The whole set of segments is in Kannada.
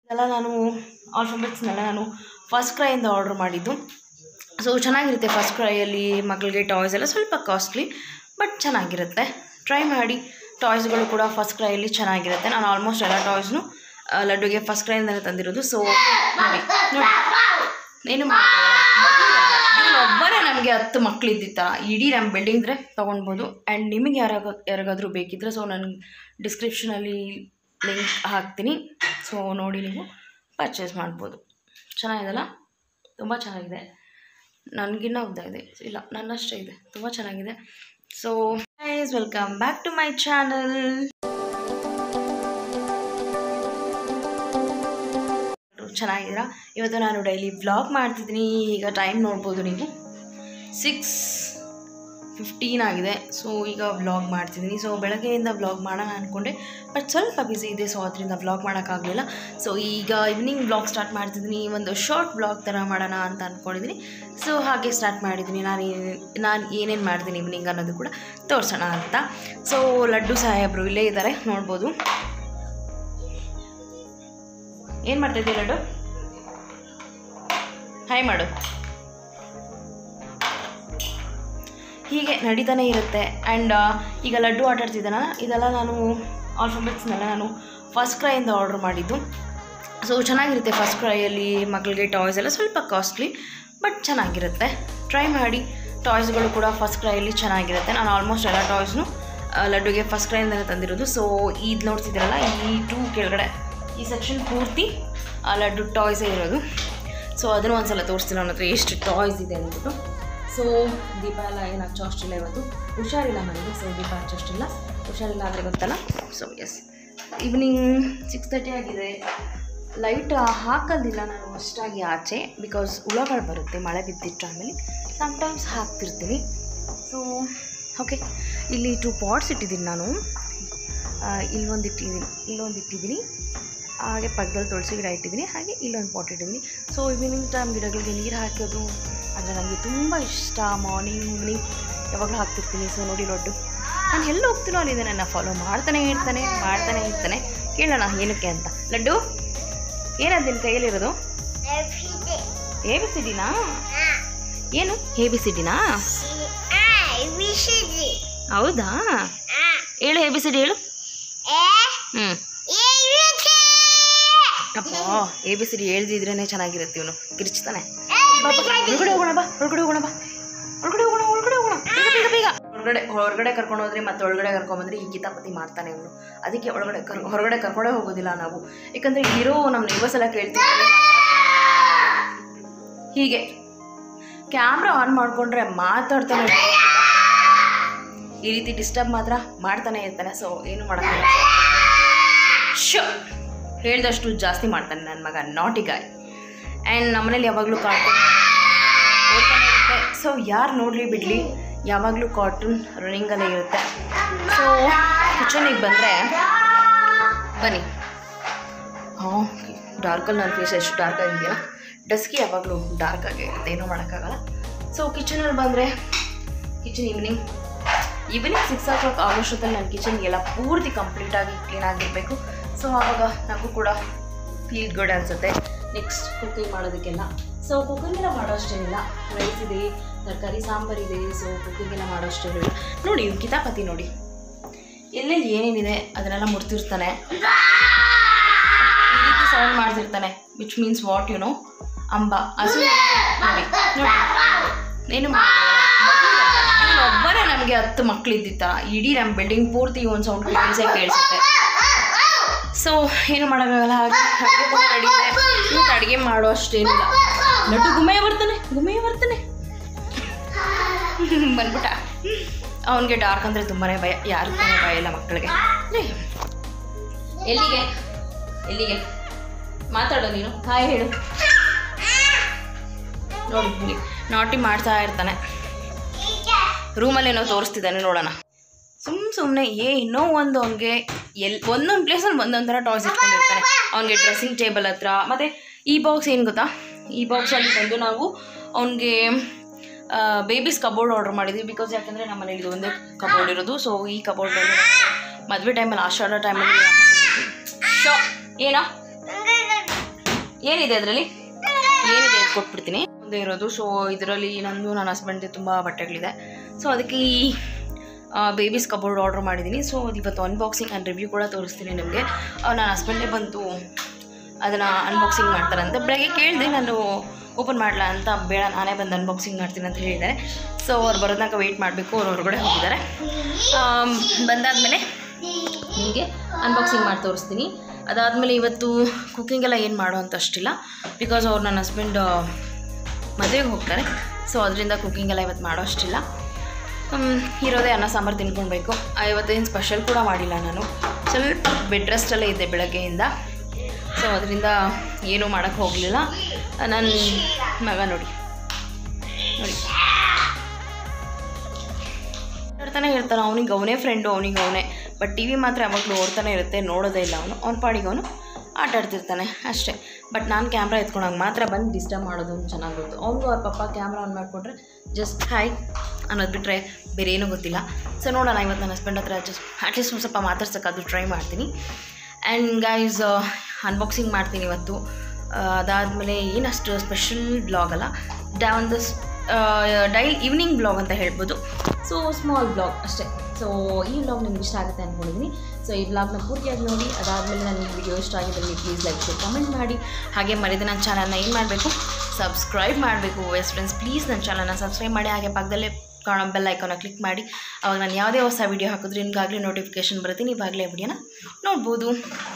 ಇದೆಲ್ಲ ನಾನು ಆಲ್ಫಾಬೆಟ್ಸ್ನೆಲ್ಲ ನಾನು ಫಸ್ಟ್ ಕ್ರೈಯಿಂದ ಆರ್ಡ್ರ್ ಮಾಡಿದ್ದು ಸೊ ಚೆನ್ನಾಗಿರುತ್ತೆ ಫಸ್ಟ್ ಕ್ರೈಯಲ್ಲಿ ಮಕ್ಕಳಿಗೆ ಟಾಯ್ಸ್ ಎಲ್ಲ ಸ್ವಲ್ಪ ಕಾಸ್ಟ್ಲಿ ಬಟ್ ಚೆನ್ನಾಗಿರುತ್ತೆ ಟ್ರೈ ಮಾಡಿ ಟಾಯ್ಸ್ಗಳು ಕೂಡ ಫಸ್ಟ್ ಕ್ರೈಯಲ್ಲಿ ಚೆನ್ನಾಗಿರುತ್ತೆ ನಾನು ಆಲ್ಮೋಸ್ಟ್ ಎಲ್ಲ ಟಾಯ್ಸ್ನು ಲಡ್ಡುಗೆ ಫಸ್ಟ್ ಕ್ರೈಯಿಂದಲೇ ತಂದಿರೋದು ಸೊ ನೋಡಿ ನೋಡಿ ಏನು ಒಬ್ಬರೇ ನಮಗೆ ಹತ್ತು ಮಕ್ಳು ಇದ್ದಿತ್ತ ಇಡೀ ನಮ್ಮ ಬಿಲ್ಡಿಂಗ್ರೆ ತೊಗೊಳ್ಬೋದು ಆ್ಯಂಡ್ ನಿಮಗೆ ಯಾರಾಗ ಯಾರಿಗಾದ್ರೂ ಬೇಕಿದ್ರೆ ಸೊ ನಾನು ಡಿಸ್ಕ್ರಿಪ್ಷನಲ್ಲಿ ಲಿಂಕ್ ಹಾಕ್ತೀನಿ ಸೊ ನೋಡಿ ನೀವು ಪರ್ಚೇಸ್ ಮಾಡ್ಬೋದು ಚೆನ್ನಾಗಿದೆಲ್ಲ ತುಂಬ ಚೆನ್ನಾಗಿದೆ ನನಗಿನ್ನ ಉದ್ದ ಇದೆ ಇಲ್ಲ ನನ್ನಷ್ಟೇ ಇದೆ ತುಂಬ ಚೆನ್ನಾಗಿದೆ so guys welcome back to my channel ಚೆನ್ನಾಗಿದ್ದೀರಾ ಇವತ್ತು ನಾನು ಡೈಲಿ ವ್ಲಾಗ್ ಮಾಡ್ತಿದ್ದೀನಿ ಈಗ ಟೈಮ್ ನೋಡ್ಬೋದು ನೀವು ಸಿಕ್ಸ್ ಫಿಫ್ಟೀನ್ ಆಗಿದೆ ಸೊ ಈಗ ವ್ಲಾಗ್ ಮಾಡ್ತಿದ್ದೀನಿ ಸೊ ಬೆಳಗ್ಗೆಯಿಂದ ವ್ಲಾಗ್ ಮಾಡೋಣ ಅಂದ್ಕೊಂಡೆ ಬಟ್ ಸ್ವಲ್ಪ ಬ್ಯುಸಿ ಇದೆ ಸೊ ಅದರಿಂದ ವ್ಲಾಗ್ ಮಾಡೋಕ್ಕಾಗಲಿಲ್ಲ ಸೊ ಈಗ ಈವ್ನಿಂಗ್ ವ್ಲಾಗ್ ಸ್ಟಾರ್ಟ್ ಮಾಡ್ತಿದ್ದೀನಿ ಒಂದು ಶಾರ್ಟ್ ವ್ಲಾಗ್ ಥರ ಮಾಡೋಣ ಅಂತ ಅಂದ್ಕೊಂಡಿದ್ದೀನಿ ಸೊ ಹಾಗೆ ಸ್ಟಾರ್ಟ್ ಮಾಡಿದ್ದೀನಿ ನಾನು ಏನೇನು ನಾನು ಏನೇನು ಮಾಡ್ತೀನಿ ಈವ್ನಿಂಗ್ ಅನ್ನೋದು ಕೂಡ ತೋರಿಸೋಣ ಅಂತ ಸೊ ಲಡ್ಡು ಸಾಹೇಬರು ಇಲ್ಲೇ ಇದ್ದಾರೆ ನೋಡ್ಬೋದು ಏನು ಮಾಡ್ತಾಯಿದ್ದೀಯ ಲಡ್ಡು ಹಾಯ್ ಮಾಡು ಹೀಗೆ ನಡೀತಾನೆ ಇರುತ್ತೆ ಆ್ಯಂಡ್ ಈಗ ಲಡ್ಡು ಆಟ ಆಡ್ತಿದ್ದಾನ ಇದೆಲ್ಲ ನಾನು ಆಲ್ಫಾಬೆಟ್ಸ್ನೆಲ್ಲ ನಾನು ಫಸ್ಟ್ ಕ್ರೈಯಿಂದ ಆರ್ಡ್ರ್ ಮಾಡಿದ್ದು ಸೊ ಚೆನ್ನಾಗಿರುತ್ತೆ ಫಸ್ಟ್ ಕ್ರೈಯಲ್ಲಿ ಮಕ್ಕಳಿಗೆ ಟಾಯ್ಸ್ ಎಲ್ಲ ಸ್ವಲ್ಪ ಕಾಸ್ಟ್ಲಿ ಬಟ್ ಚೆನ್ನಾಗಿರುತ್ತೆ ಟ್ರೈ ಮಾಡಿ ಟಾಯ್ಸ್ಗಳು ಕೂಡ ಫಸ್ಟ್ ಕ್ರೈಯಲ್ಲಿ ಚೆನ್ನಾಗಿರುತ್ತೆ ನಾನು ಆಲ್ಮೋಸ್ಟ್ ಎಲ್ಲ ಟಾಯ್ಸ್ನು ಲಡ್ಡುಗೆ ಫಸ್ಟ್ ಕ್ರೈಯಿಂದಲೇ ತಂದಿರೋದು ಸೊ ಇದು ನೋಡ್ತಿದ್ದೀರಲ್ಲ ಈ ಟೂ ಕೆಳಗಡೆ ಈ ಸೆಕ್ಷನ್ ಪೂರ್ತಿ ಆ ಲಡ್ಡು ಟಾಯ್ಸೇ ಇರೋದು ಸೊ ಅದನ್ನು ಒಂದ್ಸಲ ತೋರಿಸ್ತೀನಿ ನನ್ನ ಹತ್ರ ಎಷ್ಟು ಟಾಯ್ಸ್ ಇದೆ ಅಂದ್ಬಿಟ್ಟು ಸೊ ದೀಪ ಎಲ್ಲ ಏನು ಹಚ್ಚೋ ಅಷ್ಟಿಲ್ಲ ಇವತ್ತು ಹುಷಾರಿಲ್ಲ ನನಗೆ ಸೊ ದೀಪ ಹಚ್ಚೋ ಅಷ್ಟಿಲ್ಲ ಹುಷಾರಿಲ್ಲ ಆದರೆ ಗೊತ್ತಲ್ಲ so yes evening six thirty ಆಗಿದೆ ಲೈಟ್ ಹಾಕೋದಿಲ್ಲ ನಾನು ಅಷ್ಟಾಗಿ ಆಚೆ ಬಿಕಾಸ್ ಹುಳಗಳು ಬರುತ್ತೆ ಮಳೆ ಬಿದ್ದಿಟ್ಟು ಆಮೇಲೆ ಸಮ್ಟೈಮ್ಸ್ ಹಾಕ್ತಿರ್ತೀನಿ ಸೊ ಓಕೆ ಇಲ್ಲಿ ಟು ಪಾಟ್ಸ್ ಇಟ್ಟಿದ್ದೀನಿ ನಾನು ಇಲ್ಲೊಂದು ಇಟ್ಟಿದ್ದೀನಿ ಇಲ್ಲೊಂದು ಇಟ್ಟಿದ್ದೀನಿ ಹಾಗೆ ಪಕ್ಕದಲ್ಲಿ ತುಳಸಿ ಗಿಡ ಇಟ್ಟಿದ್ದೀನಿ ಹಾಗೆ ಇಲ್ಲೊಂದು ಪಾಟ್ ಇಟ್ಟಿದ್ದೀನಿ ಸೊ ಈವ್ನಿಂಗ್ ಟೈಮ್ ಗಿಡಗಳಿಗೆ ನೀರು ಹಾಕೋದು ಅಂದರೆ ನನಗೆ ತುಂಬ ಇಷ್ಟ ಮಾರ್ನಿಂಗ್ ಈವ್ನಿಂಗ್ ಯಾವಾಗಲೂ ಹಾಕ್ತಿರ್ತೀನಿ ಸೊ ನೋಡಿ ಲಡ್ಡು ನಾನು ಎಲ್ಲಿ ಹೋಗ್ತೀನೋ ಅಲ್ಲಿದೆ ನನ್ನ ಫಾಲೋ ಮಾಡ್ತಾನೆ ಇರ್ತಾನೆ ಮಾಡ್ತಾನೆ ಇರ್ತಾನೆ ಕೇಳೋಣ ಏನಕ್ಕೆ ಅಂತ ಲಡ್ಡು ಏನದು ನಿನ್ನ ಕೈಯಲ್ಲಿರೋದು ಎ ಬಿ ಸಿ ಡಿನಾ ಏನು ಎ ಬಿ ಸಿ ಡಿನಾ ಹೌದಾ ಹೇಳು ಎ ಬಿ ಸಿ ಡಿ ಹೇಳು ಹ್ಞೂ ಅಪ್ಪ ಎ ಬಿ ಸಿ ಡಿ ಹೇಳ್ದಿದ್ರೇ ಚೆನ್ನಾಗಿರುತ್ತೆ ಇವನು ಕಿರ್ಚ್ತಾನೆ ಬಾ, ಬಾ, ಒಳಗಡೆ ಹೋಗೋಣ ಬಾ ಒಳಗಡೆ ಹೋಗೋಣ ಬಾ ಒಳಗಡೆ ಹೋಗೋಣ ಒಳಗಡೆ ಹೋಗೋಣ ಬೇಗ ಬೇಗ ಬೇಗ ಹೊರಗಡೆ ಹೊರಗಡೆ ಕರ್ಕೊಂಡು ಹೋದ್ರೆ ಮತ್ತೆ ಒಳಗಡೆ ಕರ್ಕೊಂಬಂದ್ರೆ ಈ ಕಿತಾಪತಿ ಮಾಡ್ತಾನೆ ಇವನು ಅದಕ್ಕೆ ಒಳಗಡೆ ಕರ್ ಹೊರಗಡೆ ಕರ್ಕೊಂಡೇ ಹೋಗೋದಿಲ್ಲ ನಾವು ಯಾಕಂದರೆ ಇರೋ ನಮ್ಮ ನೇಬರ್ಸ್ ಎಲ್ಲ ಕೇಳ್ತಿರ್ತಾರೆ ಹೀಗೆ ಕ್ಯಾಮ್ರಾ ಆನ್ ಮಾಡಿಕೊಂಡ್ರೆ ಮಾತಾಡ್ತಾನೆ ಇರ್ತಾನೆ. ಈ ರೀತಿ ಡಿಸ್ಟರ್ಬ್ ಮಾತ್ರ ಮಾಡ್ತಾನೆ ಇರ್ತಾನೆ ಸೊ ಏನು ಮಾಡೋಕ್ಕಾಗಲ್ಲ ಶೋ ಹೇಳ್ದಷ್ಟು ಜಾಸ್ತಿ ಮಾಡ್ತಾನೆ ನನ್ನ ಮಗ ನಾಟಿ ಗಾಯ್ ಆ್ಯಂಡ್ ನಮ್ಮನೇಲಿ ಯಾವಾಗಲೂ ಕಾರ್ಟೂನ್ ಓಡ್ತಾನೆ ಇರುತ್ತೆ ಸೊ ಯಾರು ನೋಡಲಿ ಬಿಡಲಿ ಯಾವಾಗಲೂ ಕಾರ್ಟೂನ್ ರನ್ನಿಂಗಲ್ಲೇ ಇರುತ್ತೆ ಸೊ ಕಿಚನಿಗೆ ಬಂದರೆ ಬನ್ನಿ ಹಾಂ ಡಾರ್ಕಲ್ಲಿ ನನ್ನ ಫೇಸ್ ಎಷ್ಟು ಡಾರ್ಕ್ ಆಗಿದೆಯಲ್ಲ ಡಸ್ಕಿ ಯಾವಾಗಲೂ ಡಾರ್ಕ್ ಆಗೇ ಇರುತ್ತೆ ಏನೂ ಮಾಡೋಕ್ಕಾಗಲ್ಲ ಸೊ ಕಿಚನಲ್ಲಿ ಬಂದರೆ kitchen evening evening six o'clock ಆಗೋಷ್ಟೊತ್ತಲ್ಲಿ ನನ್ನ ಕಿಚನ್ಗೆಲ್ಲ ಪೂರ್ತಿ ಕಂಪ್ಲೀಟಾಗಿ ಕ್ಲೀನ್ ಆಗಿರಬೇಕು ಸೊ ಆವಾಗ ನನಗೂ ಕೂಡ ಫೀಲ್ ಗುಡ್ ಅನಿಸುತ್ತೆ ನೆಕ್ಸ್ಟ್ ಕುಕಿಂಗ್ ಮಾಡೋದಕ್ಕೆಲ್ಲ ಸೊ ಕುಕಿಂಗ್ ಎಲ್ಲ ಮಾಡೋಷ್ಟೇನಿಲ್ಲ ರೈಸ್ ಇದೆ ತರಕಾರಿ ಸಾಂಬಾರು ಇದೆ ಸೊ ಕುಕಿಂಗ್ ಎಲ್ಲ ಮಾಡೋಷ್ಟೇನಿಲ್ಲ ನೋಡಿ ಇವ್ನು ಕಿತಾಪತಿ ನೋಡಿ ಎಲ್ಲೆಲ್ಲಿ ಏನೇನಿದೆ ಅದನ್ನೆಲ್ಲ ಮುಡ್ತಿರ್ತಾನೆ ಈ ರೀತಿ ಸೌಂಡ್ ಮಾಡ್ತಿರ್ತಾನೆ which means what you know ಅಂಬ ಹಸು ನೋಡಿ ನೋಡಿ ಏನು ಒಬ್ಬರೇ ನಮಗೆ ಹತ್ತು ಮಕ್ಳು ಇದ್ದಿತ್ತ ಇಡೀ ನಮ್ಮ ಬಿಲ್ಡಿಂಗ್ ಪೂರ್ತಿ ಒಂದು ಸೌಂಡ್ ಕೇಳಿಸೇ ಕೇಳಿಸುತ್ತೆ ಸೊ ಏನು ಮಾಡೋಕ್ಕಾಗಲ್ಲ ಹಾಗೆ ಅಡುಗೆ ಕೂಡ ರೆಡಿ ಇದೆ ಇವತ್ತು ಅಡುಗೆ ಮಾಡೋ ಅಷ್ಟೇನಿಲ್ಲ ಲಡ್ಡು ಗುಮೆಯ ಬರ್ತಾನೆ ಗುಮೆಯ ಬರ್ತಾನೆ ಬಂದ್ಬಿಟ್ಟ ಅವನಿಗೆ ಡಾರ್ಕ್ ಅಂದರೆ ತುಂಬಾ ಭಯ ಯಾರು ತಾನೇ ಭಯ ಇಲ್ಲ ಮಕ್ಕಳಿಗೆ ಏ, ಎಲ್ಲಿಗೆ ಎಲ್ಲಿಗೆ ಮಾತಾಡೋ ನೀನು ಹಾಯ್ ಹೇಳು ನೋಡಿ ಇಲ್ಲಿ ನಾಟಿ ಮಾಡ್ತಾ ಇರ್ತಾನೆ ರೂಮಲ್ಲೇನೋ ತೋರಿಸ್ತಿದ್ದಾನೆ ನೋಡೋಣ ಸುಮ್ಮ ಸುಮ್ಮನೆ ಏ ಇನ್ನೋ ಒಂದು ಅವ್ನಿಗೆ ಎಲ್ ಒಂದೊಂದು ಪ್ಲೇಸಲ್ಲಿ ಒಂದೊಂದು ಥರ ಟಾಯ್ಸ್ ಇಟ್ಕೊಂಡಿರ್ತಾನೆ ಅವ್ನಿಗೆ ಡ್ರೆಸ್ಸಿಂಗ್ ಟೇಬಲ್ ಹತ್ರ ಮತ್ತು ಈ ಬಾಕ್ಸ್ ಏನು ಗೊತ್ತಾ ಈ ಬಾಕ್ಸಲ್ಲಿ ಬಂದು ನಾವು ಅವನಿಗೆ ಬೇಬೀಸ್ ಕಬೋರ್ಡ್ ಆರ್ಡರ್ ಮಾಡಿದ್ವಿ ಬಿಕಾಸ್ ಯಾಕಂದರೆ ನಮ್ಮ ಮನೇಲಿ ಇದು ಒಂದೇ ಕಬೋರ್ಡ್ ಇರೋದು ಸೊ ಈ ಕಬೋರ್ಡಲ್ಲಿ ಮದುವೆ ಟೈಮಲ್ಲಿ ಆಷಾಢ ಟೈಮಲ್ಲಿ ಶೋ ಏನೋ ಏನಿದೆ ಅದರಲ್ಲಿ ಏನಿದೆ ಅಂತ ಕೊಟ್ಬಿಡ್ತೀನಿ ಒಂದೇ ಇರೋದು ಸೊ ಇದರಲ್ಲಿ ನಂದು ನನ್ನ ಹಸ್ಬೆಂಡ್ದು ತುಂಬ ಬಟ್ಟೆಗಳಿದೆ ಸೊ ಅದಕ್ಕೆ ಈ ಬೇಬೀಸ್ ಕಬೋರ್ಡ್ ಆರ್ಡ್ರ್ ಮಾಡಿದ್ದೀನಿ ಸೊ ಇವತ್ತು ಅನ್ಬಾಕ್ಸಿಂಗ್ ಆ್ಯಂಡ್ ರಿವ್ಯೂ ಕೂಡ ತೋರಿಸ್ತೀನಿ ನಿಮಗೆ ನನ್ನ ಹಸ್ಬೆಂಡೇ ಬಂತು ಅದನ್ನು ಅನ್ಬಾಕ್ಸಿಂಗ್ ಮಾಡ್ತಾರಂತೆ ಬೆಳಗ್ಗೆ ಕೇಳಿದೆ ನಾನು ಓಪನ್ ಮಾಡಲ ಅಂತ ಬೇಡ ನಾನೇ ಬಂದು ಅನ್ಬಾಕ್ಸಿಂಗ್ ಮಾಡ್ತೀನಿ ಅಂತ ಹೇಳಿದ್ದಾರೆ ಸೊ ಅವ್ರು ಬರೋದಕ್ಕೆ ವೆಯ್ಟ್ ಮಾಡಬೇಕು ಅವ್ರು ಹೊರಗಡೆ ಹೋಗಿದ್ದಾರೆ ಬಂದಾದಮೇಲೆ ನಿಮಗೆ ಅನ್ಬಾಕ್ಸಿಂಗ್ ಮಾಡಿ ತೋರಿಸ್ತೀನಿ ಅದಾದಮೇಲೆ ಇವತ್ತು ಕುಕ್ಕಿಂಗ್ ಎಲ್ಲ ಏನು ಮಾಡೋ ಅಂತ ಅಷ್ಟಿಲ್ಲ ಬಿಕಾಸ್ ಅವ್ರು ನನ್ನ ಹಸ್ಬೆಂಡ್ ಮದುವೆಗೆ ಹೋಗ್ತಾರೆ ಸೊ ಅದರಿಂದ ಕುಕ್ಕಿಂಗ್ ಎಲ್ಲ ಇವತ್ತು ಮಾಡೋ ಅಷ್ಟಿಲ್ಲ ಹ್ಮ್, ಇರೋದೇ ಅನ್ನ ಸಾಂಬಾರು ತಿನ್ಕೊಳ್ಬೇಕು ಆ, ಇವತ್ತೇನು ಸ್ಪೆಷಲ್ ಕೂಡ ಮಾಡಿಲ್ಲ ನಾನು ಸ್ವಲ್ಪ ಬೆಡ್ ರೆಸ್ಟಲ್ಲೇ ಇದ್ದೆ ಬೆಳಗ್ಗೆಯಿಂದ ಸೊ ಅದರಿಂದ ಏನೂ ಮಾಡೋಕ್ಕೆ ಹೋಗಲಿಲ್ಲ ನನ್ನ ಮಗ ನೋಡಿ ನೋಡಿ ಆಡ್ತಾನೆ ಇರ್ತಾನೆ ಅವನಿಗೆ ಅವನೇ ಫ್ರೆಂಡು ಅವನಿಗೆ ಅವನೇ ಬಟ್ ಟಿ ವಿ ಮಾತ್ರ ಯಾವಾಗಲೂ ಓಡ್ತಾನೆ ಇರುತ್ತೆ ನೋಡೋದೇ ಇಲ್ಲ ಅವನು ಅವ್ನ ಪಾಡಿಗೆ ಅವನು ಆಟ ಆಡ್ತಿರ್ತಾನೆ ಅಷ್ಟೇ ಬಟ್ ನಾನು ಕ್ಯಾಮ್ರಾ ಎತ್ಕೊಂಡಾಗ ಮಾತ್ರ ಬಂದು ಡಿಸ್ಟರ್ಬ್ ಮಾಡೋದು ಅಂತ ಚೆನ್ನಾಗಿ ಗೊತ್ತು ಅವ್ನಿಗೂ ಅವ್ರ ಪಪ್ಪ ಕ್ಯಾಮ್ರಾ ಆನ್ ಮಾಡಿಕೊಂಡ್ರೆ ಜಸ್ಟ್ ಹಾಯ್ ಅನ್ನೋದು ಬಿಟ್ಟರೆ ಬೇರೆ ಏನೂ ಗೊತ್ತಿಲ್ಲ ಸೊ ನೋಡೋಣ ಇವತ್ತು ನನ್ನ ಹಸ್ಬೆಂಡ್ ಹತ್ರ ಜಸ್ಟ್ ಅಟ್ಲೀಸ್ಟ್ ಒಂದು ಸ್ವಲ್ಪ ಮಾತಾಡ್ಸೋಕ್ಕಾದ್ರೂ ಟ್ರೈ ಮಾಡ್ತೀನಿ ಆ್ಯಂಡ್ ಗೈಸ್ ಅನ್ಬಾಕ್ಸಿಂಗ್ ಮಾಡ್ತೀನಿ ಇವತ್ತು ಅದಾದಮೇಲೆ ಏನಷ್ಟು ಸ್ಪೆಷಲ್ ಬ್ಲಾಗ್ ಅಲ್ಲ ಡಾ ಒಂದು ಡೈಲಿ ಈವ್ನಿಂಗ್ ಬ್ಲಾಗ್ ಅಂತ ಹೇಳ್ಬೋದು ಸೊ ಸ್ಮಾಲ್ ಬ್ಲಾಗ್ ಅಷ್ಟೇ ಸೊ ಈ ಬ್ಲಾಗ್ ನಿಮ್ಗೆ ಇಷ್ಟ ಆಗುತ್ತೆ ಅಂದ್ಕೊಂಡಿದ್ದೀನಿ ಸೊ ಈ ಬ್ಲಾಗ್ನ ಪೂರ್ತಿಯಾಗಿ ನೋಡಿ ಅದಾದಮೇಲೆ ನನಗೆ ವಿಡಿಯೋ ಇಷ್ಟ ಆಗಿದ್ದಲ್ಲಿ ಪ್ಲೀಸ್ ಲೈಕ್ ಶೇರ್ ಕಮೆಂಟ್ ಮಾಡಿ ಹಾಗೆ ಮರಿದ ನನ್ನ ಚಾನಲ್ನ ಏನು ಮಾಡಬೇಕು ಸಬ್ಸ್ಕ್ರೈಬ್ ಮಾಡಬೇಕು ವೆಸ್ ಫ್ರೆಂಡ್ಸ್ ಪ್ಲೀಸ್ ನನ್ನ ಚಾನಲ್ನ ಸಬ್ಸ್ಕ್ರೈಬ್ ಮಾಡಿ ಹಾಗೆ ಪಕ್ಕದಲ್ಲೇ ಕಾಣೋ ಬೆಲ್ ಐಕಾನ ಕ್ಲಿಕ್ ಮಾಡಿ ಅವಾಗ ನಾನು ಯಾವುದೇ ಹೊಸ ವೀಡಿಯೋ ಹಾಕಿದ್ರೆ ನಿಮಗಾಗಲೇ ನೋಟಿಫಿಕೇಶನ್ ಬರುತ್ತೆ ನೀವಾಗಲೇ ವಿಡಿಯೋನ ನೋಡ್ಬೋದು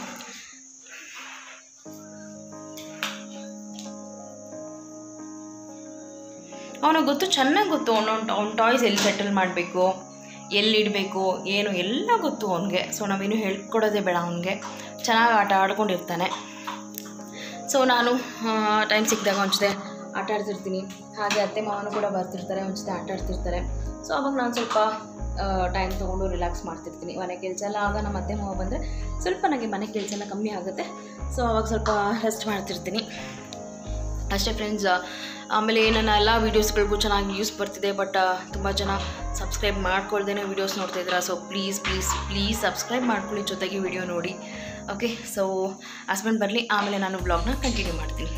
ಅವನಿಗೆ ಗೊತ್ತು ಚೆನ್ನಾಗಿ ಗೊತ್ತು ಅವನೊಂದು ಅವ್ನ ಟಾಯ್ಸ್ ಎಲ್ಲಿ ಸೆಟಲ್ ಮಾಡಬೇಕು ಎಲ್ಲಿಡಬೇಕು ಏನು ಎಲ್ಲ ಗೊತ್ತು ಅವನಿಗೆ ಸೊ ನಾವೇನು ಹೇಳ್ಕೊಡೋದೇ ಬೇಡ ಅವನಿಗೆ ಚೆನ್ನಾಗಿ ಆಟ ಆಡ್ಕೊಂಡಿರ್ತಾನೆ ಸೊ ನಾನು ಟೈಮ್ ಸಿಕ್ಕಿದಾಗ ಒಂದು ಜೊತೆ ಆಟ ಆಡ್ತಿರ್ತೀನಿ ಹಾಗೆ ಅತ್ತೆ ಮಾವನು ಕೂಡ ಬರ್ತಿರ್ತಾರೆ ಒಂದು ಜೊತೆ ಆಟ ಆಡ್ತಿರ್ತಾರೆ ಸೊ ಅವಾಗ ನಾನು ಸ್ವಲ್ಪ ಟೈಮ್ ತೊಗೊಂಡು ರಿಲ್ಯಾಕ್ಸ್ ಮಾಡ್ತಿರ್ತೀನಿ ಮನೆ ಕೆಲಸ ಎಲ್ಲ ಆಗ ನಮ್ಮ ಅತ್ತೆ ಮಾವ ಬಂದರೆ ಸ್ವಲ್ಪ ನನಗೆ ಮನೆ ಕೆಲಸ ಎಲ್ಲ ಕಮ್ಮಿ ಆಗುತ್ತೆ ಸೊ ಅವಾಗ ಸ್ವಲ್ಪ ರೆಸ್ಟ್ ಮಾಡ್ತಿರ್ತೀನಿ ಅಷ್ಟೇ ಫ್ರೆಂಡ್ಸ್ ಆಮೇಲೆ ನನ್ನ ಎಲ್ಲ ವೀಡಿಯೋಸ್ಗಳಿಗೂ ಚೆನ್ನಾಗಿ ಯೂಸ್ ಬರ್ತಿದೆ ಬಟ್ ತುಂಬ ಜನ ಸಬ್ಸ್ಕ್ರೈಬ್ ಮಾಡ್ಕೊಳ್ದೇ ವೀಡಿಯೋಸ್ ನೋಡ್ತಾ ಇದ್ದೀರಾ so please please please subscribe ಮಾಡ್ಕೊಳ್ಳಿ ಜೊತೆಗೆ ವಿಡಿಯೋ ನೋಡಿ ಓಕೆ ಸೊ ಹಸ್ಬೆಂಡ್ ಬರಲಿ ಆಮೇಲೆ ನಾನು ಬ್ಲಾಗ್ನ ಕಂಟಿನ್ಯೂ ಮಾಡ್ತೀನಿ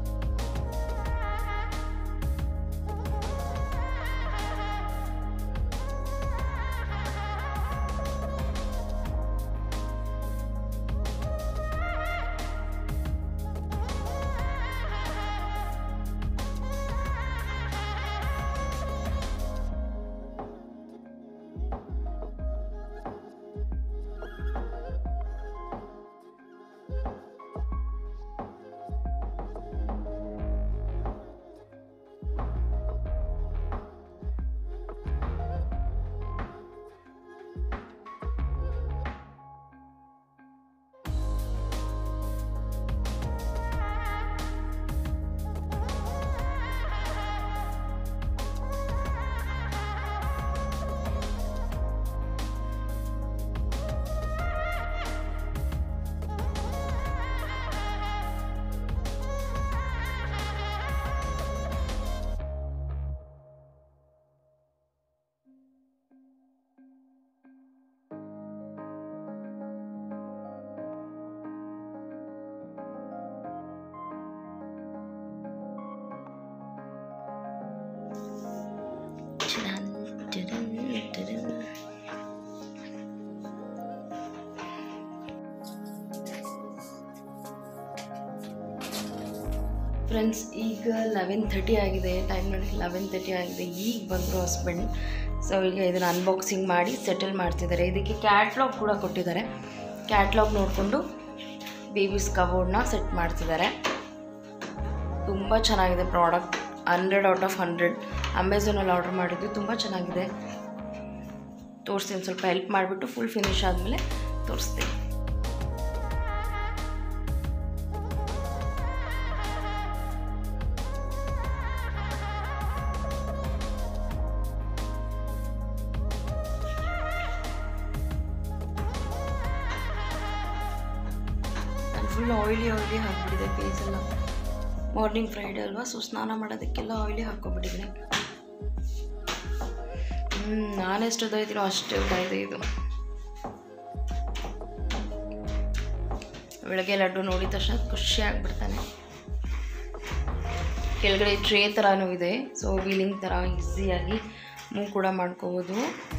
ಫ್ರೆಂಡ್ಸ್ ಈಗ ಲೆವೆನ್ ತರ್ಟಿ ಆಗಿದೆ ಟೈಮ್ ನೋಡಿ ಲೆವೆನ್ ತರ್ಟಿ ಆಗಿದೆ ಈಗ ಬಂದರು ಹಸ್ಬೆಂಡ್ ಸೊ ಈಗ ಇದನ್ನು ಅನ್ಬಾಕ್ಸಿಂಗ್ ಮಾಡಿ ಸೆಟಲ್ ಮಾಡ್ತಿದ್ದಾರೆ ಇದಕ್ಕೆ ಕ್ಯಾಟ್ಲಾಗ್ ಕೂಡ ಕೊಟ್ಟಿದ್ದಾರೆ ಕ್ಯಾಟ್ಲಾಗ್ ನೋಡಿಕೊಂಡು ಬೇಬೀಸ್ ಕಬೋರ್ಡ್ನ ಸೆಟ್ ಮಾಡ್ತಿದ್ದಾರೆ ತುಂಬ ಚೆನ್ನಾಗಿದೆ product hundred out of hundred ಅಮೆಝಾನಲ್ಲಿ ಆರ್ಡರ್ ಮಾಡಿದ್ದು ತುಂಬ ಚೆನ್ನಾಗಿದೆ ತೋರಿಸ್ತೀನಿ ಸ್ವಲ್ಪ ಹೆಲ್ಪ್ ಮಾಡಿಬಿಟ್ಟು ಫುಲ್ ಫಿನಿಶ್ ಆದಮೇಲೆ ತೋರಿಸ್ತೀನಿ ನಾನು ಫುಲ್ ಆಯಿಲಿ ಆಯಿಲಿ ಹಾಕ್ಬಿಟ್ಟಿದೆ ಫೇಸ್ ಎಲ್ಲ ಮಾರ್ನಿಂಗ್ ಫ್ರೈಡೆ ಅಲ್ವಾ ಸೊ ಸ್ನಾನ ಮಾಡೋದಕ್ಕೆಲ್ಲ ಆಯಿಲಿ ಹಾಕ್ಕೊಬಿಟ್ಟಿದ್ದೀನಿ ಹ್ಞೂ ನಾನು ಎಷ್ಟು ಉದ್ದಾಯ್ತೀನೋ ಅಷ್ಟೇ ಉದ್ದ ಇದೆ ಇದು ಬೆಳಗ್ಗೆ ಲಡ್ಡು ನೋಡಿದ ತಕ್ಷಣ ಖುಷಿ ಆಗ್ಬಿಡ್ತಾನೆ ಕೆಳಗಡೆ ಟ್ರೇ ಥರನೂ ಇದೆ ಸೊ ವೀಲಿಂಗ್ ಥರ ಈಸಿಯಾಗಿ ಮೂವ್ ಕೂಡ ಮಾಡ್ಕೋಬೋದು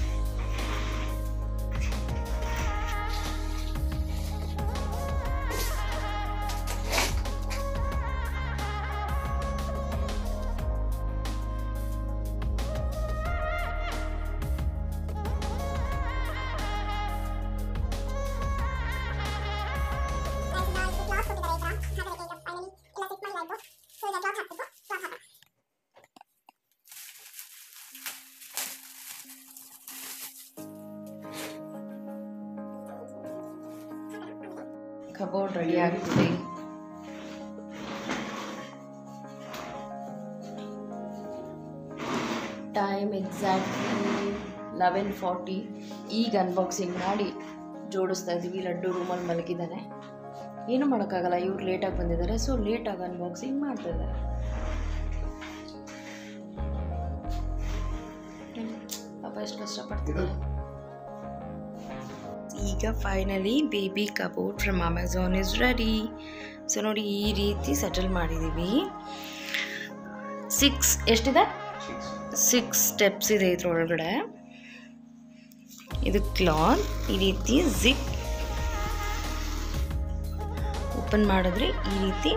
ಕಬೋರ್ಡ್ ರೆಡಿ ಆಗ್ತಿದೆ ಟೈಮ್ ಎಕ್ಸಾಕ್ಟ್ಲಿ ಲೆವೆನ್ ಫಾರ್ಟಿ ಈಗ ಅನ್ಬಾಕ್ಸಿಂಗ್ ಮಾಡಿ ಜೋಡಿಸ್ತಾ ಇದ್ದೀವಿ ಲಡ್ಡು ರೂಮಲ್ಲಿ ಮಲಗಿದ್ದಾನೆ ಏನು ಮಾಡೋಕ್ಕಾಗಲ್ಲ ಇವ್ರು ಲೇಟಾಗಿ ಬಂದಿದ್ದಾರೆ ಸೊ ಲೇಟಾಗಿ ಅನ್ಬಾಕ್ಸಿಂಗ್ ಮಾಡ್ತಾ ಇದ್ದಾರೆ ಪಾಪ ಎಷ್ಟು ಕಷ್ಟಪಡ್ತಿದ್ದಾರೆ ಈಗ finally baby cupboard from Amazon is ready so ನೋಡಿ ಈ ರೀತಿ ಸೆಟಲ್ ಮಾಡಿದ್ದೀವಿ ಸಿಕ್ಸ್ ಎಷ್ಟಿದೆ ಸಿಕ್ಸ್ ಸ್ಟೆಪ್ಸ್ ಇದೆ ಇದ್ರೊಳಗಡೆ ಇದು ಕ್ಲಾತ್ ಈ ರೀತಿ ಜಿಪ್ ಓಪನ್ ಮಾಡಿದ್ರೆ ಈ ರೀತಿ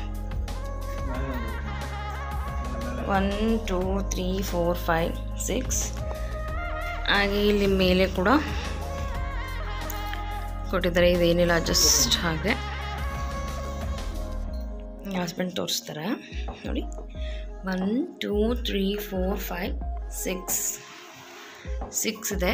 one two three four five six ಹಾಗೆ ಇಲ್ಲಿ ಮೇಲೆ ಕೂಡ ಕೊಟ್ಟಿದ್ದಾರೆ ಇದೇನಿಲ್ಲ ಜಸ್ಟ್ ಹಾಗೆ ಹಸ್ಬೆಂಡ್ ತೋರಿಸ್ತಾರೆ ನೋಡಿ one two three four five six six ಇದೆ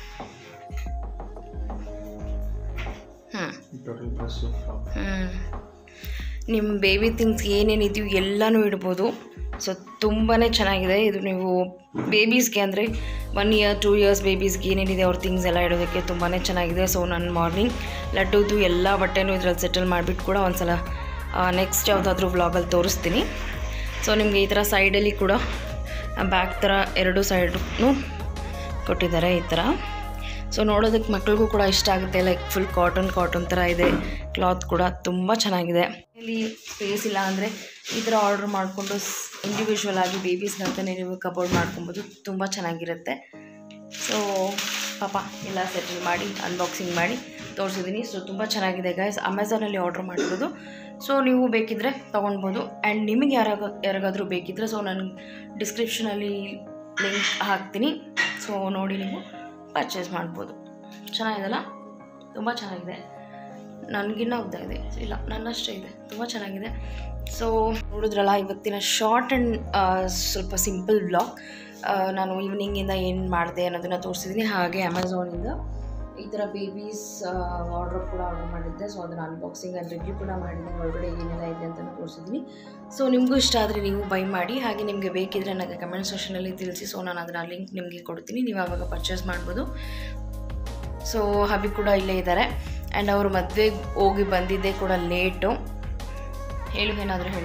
ಹ್ಞೂ ಟೋಟಲ್ ಪ್ಲಸ್ ಹ್ಮ್. ನಿಮ್ಮ ಬೇಬಿ ಥಿಂಗ್ಸ್ ಏನೇನಿದೆಯೋ ಎಲ್ಲನೂ ಇಡ್ಬೋದು ಸೊ ತುಂಬಾ ಚೆನ್ನಾಗಿದೆ ಇದು ನೀವು ಬೇಬೀಸ್ಗೆ ಅಂದರೆ ಒನ್ ಇಯರ್ ಟೂ ಇಯರ್ಸ್ ಬೇಬೀಸ್ಗೆ ಏನೇನಿದೆ ಅವ್ರ ಥಿಂಗ್ಸ್ ಎಲ್ಲ ಇಡೋದಕ್ಕೆ ತುಂಬಾ ಚೆನ್ನಾಗಿದೆ ಸೊ ನಾನು ಮಾರ್ನಿಂಗ್ ಲಡ್ಡುದು ಎಲ್ಲ ಬಟ್ಟೆನೂ ಇದ್ರಲ್ಲಿ ಸೆಟಲ್ ಮಾಡಿಬಿಟ್ಟು ಕೂಡ ಒಂದ್ಸಲ ನೆಕ್ಸ್ಟ್ ಯಾವುದಾದ್ರೂ ವ್ಲಾಗಲ್ಲಿ ತೋರಿಸ್ತೀನಿ ಸೊ ನಿಮಗೆ ಈ ಥರ ಸೈಡಲ್ಲಿ ಕೂಡ ಬ್ಯಾಕ್ ಥರ ಎರಡು ಸೈಡ್ನು ಕೊಟ್ಟಿದ್ದಾರೆ ಈ ಥರ ಸೊ ನೋಡೋದಕ್ಕೆ ಮಕ್ಳಿಗೂ ಕೂಡ ಇಷ್ಟ ಆಗುತ್ತೆ ಲೈಕ್ ಫುಲ್ ಕಾಟನ್ ಕಾಟನ್ ಥರ ಇದೆ ಕ್ಲಾತ್ ಕೂಡ ತುಂಬ ಚೆನ್ನಾಗಿದೆ ಇಲ್ಲಿ ಸ್ಪೇಸ್ ಇಲ್ಲ ಅಂದರೆ ಈ ಥರ ಆರ್ಡ್ರ್ ಮಾಡಿಕೊಂಡು ಇಂಡಿವಿಜುವಲ್ ಆಗಿ ಬೇಬೀಸ್ನ ಅಂತಲೇ ನೀವು ಕಬೋರ್ಡ್ ಮಾಡ್ಕೊಬೋದು ತುಂಬ ಚೆನ್ನಾಗಿರುತ್ತೆ ಸೊ ಪಾಪ ಎಲ್ಲ ಸೆಟಲ್ ಮಾಡಿ ಅನ್ಬಾಕ್ಸಿಂಗ್ ಮಾಡಿ ತೋರಿಸಿದ್ದೀನಿ ಸೊ ತುಂಬ ಚೆನ್ನಾಗಿದೆ ಗೈಸ್ ಅಮೆಝಾನಲ್ಲಿ ಆರ್ಡ್ರ್ ಮಾಡಿರೋದು ಸೊ ನೀವು ಬೇಕಿದ್ದರೆ ತೊಗೊಳ್ಬೋದು ಆ್ಯಂಡ್ ನಿಮಗೆ ಯಾರಾಗ ಯಾರಿಗಾದರೂ ಬೇಕಿದ್ದರೆ ಸೊ ನಾನು ಡಿಸ್ಕ್ರಿಪ್ಷನಲ್ಲಿ ಲಿಂಕ್ ಹಾಕ್ತೀನಿ ಸೊ ನೋಡಿ ನೀವು ಪರ್ಚೇಸ್ ಮಾಡ್ಬೋದು ಚೆನ್ನಾಗಿದೆಲ್ಲ ತುಂಬ ಚೆನ್ನಾಗಿದೆ ನನಗಿನ್ನ ಉದ್ದ ಇದೆ ಇಲ್ಲ ನನ್ನಷ್ಟೇ ಇದೆ ತುಂಬ ಚೆನ್ನಾಗಿದೆ ಸೊ ನೋಡಿದ್ರಲ್ಲ ಇವತ್ತಿನ ಶಾರ್ಟ್ ಆ್ಯಂಡ್ ಸ್ವಲ್ಪ ಸಿಂಪಲ್ ಬ್ಲಾಗ್ ನಾನು ಈವ್ನಿಂಗಿಂದ ಏನು ಮಾಡಿದೆ ಅನ್ನೋದನ್ನು ತೋರಿಸಿದ್ದೀನಿ ಹಾಗೆ ಅಮೆಝಾನಿಂದ ಈ ಥರ ಬೇಬೀಸ್ ಆರ್ಡ್ರ್ ಕೂಡ ಆರ್ಡರ್ ಮಾಡಿದ್ದೆ ಸೊ ಅದನ್ನು ಅನ್ಬಾಕ್ಸಿಂಗ್ ಆ್ಯಂಡ್ ರಿವ್ಯೂ ಕೂಡ ಮಾಡಿದ್ದೀನಿ ಒಳಗಡೆ ಏನೆಲ್ಲ ಇದೆ ಅಂತ ತೋರಿಸಿದ್ದೀನಿ ಸೊ ನಿಮಗೂ ಇಷ್ಟ ಆದರೆ ನೀವು ಬೈ ಮಾಡಿ ಹಾಗೆ ನಿಮಗೆ ಬೇಕಿದ್ರೆ ನನಗೆ ಕಮೆಂಟ್ ಸೆಷನಲ್ಲಿ ತಿಳಿಸಿ ಸೊ ನಾನು ಅದನ್ನು ಲಿಂಕ್ ನಿಮಗೆ ಕೊಡ್ತೀನಿ ನೀವು ಆವಾಗ ಪರ್ಚೇಸ್ ಮಾಡ್ಬೋದು ಸೊ ಹಬಿ ಕೂಡ ಇಲ್ಲೇ ಇದ್ದಾರೆ ಆ್ಯಂಡ್ ಅವರು ಮದುವೆಗೆ ಹೋಗಿ ಬಂದಿದ್ದೇ ಕೂಡ ಲೇಟು ಹೇಳು ಏನಾದರೂ ಹೇಳು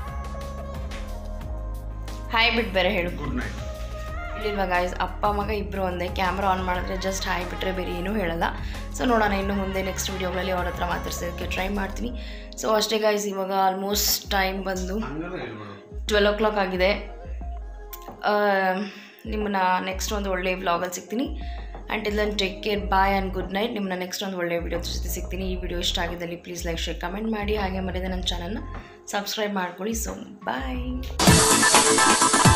ಹಾಯ್ ಬಿಟ್ಟು ಬೇರೆ ಹೇಳು ಗುಡ್ ನೈಟ್ ಹೇಳಿಲ್ವಾ ಗಾಯ್ಸ್ ಅಪ್ಪ ಮಗ ಇಬ್ಬರು ಒಂದೇ ಕ್ಯಾಮ್ರಾ ಆನ್ ಮಾಡಿದ್ರೆ ಜಸ್ಟ್ ಹಾಯ್ ಬಿಟ್ಟರೆ ಬೇರೆ ಏನೂ ಹೇಳಲ್ಲ ಸೊ ನೋಡೋಣ ಇನ್ನು ಮುಂದೆ ನೆಕ್ಸ್ಟ್ ವೀಡಿಯೋಗಳಲ್ಲಿ ಅವ್ರ ಹತ್ರ ಮಾತಾಡ್ಸೋದಕ್ಕೆ ಟ್ರೈ ಮಾಡ್ತೀನಿ ಸೊ ಅಷ್ಟೇ ಗಾಯ್ಸ್ ಇವಾಗ ಆಲ್ಮೋಸ್ಟ್ ಟೈಮ್ ಬಂದು ಹಂಗೆಲ್ಲ ಹೇಳ್ಬೇಡ ಟ್ವೆಲ್ ಓ ಕ್ಲಾಕ್ ಆಗಿದೆ ಆ, ನಿಮ್ಮನ್ನ ನೆಕ್ಸ್ಟ್ ಒಂದು ಒಳ್ಳೆಯ ವ್ಲಾಗಲ್ಲಿ ಸಿಗ್ತೀನಿ and then take care bye and good night ನಿಮ್ಮನ್ನ ನೆಕ್ಸ್ಟ್ ಒಂದು ಒಳ್ಳೆಯ ವೀಡಿಯೋ ಜೊತೆ ಸಿಗ್ತೀನಿ ಈ ವಿಡಿಯೋ ಇಷ್ಟ ಆಗಿದ್ದಲ್ಲಿ ಪ್ಲೀಸ್ ಲೈಕ್ ಶೇರ್ ಕಮೆಂಟ್ ಮಾಡಿ ಹಾಗೆ ಮರೆಯದೆ ನನ್ನ ಚಾನಲ್ನ ಸಬ್ಸ್ಕ್ರೈಬ್ ಮಾಡ್ಕೊಳ್ಳಿ ಸೊ ಬಾಯ್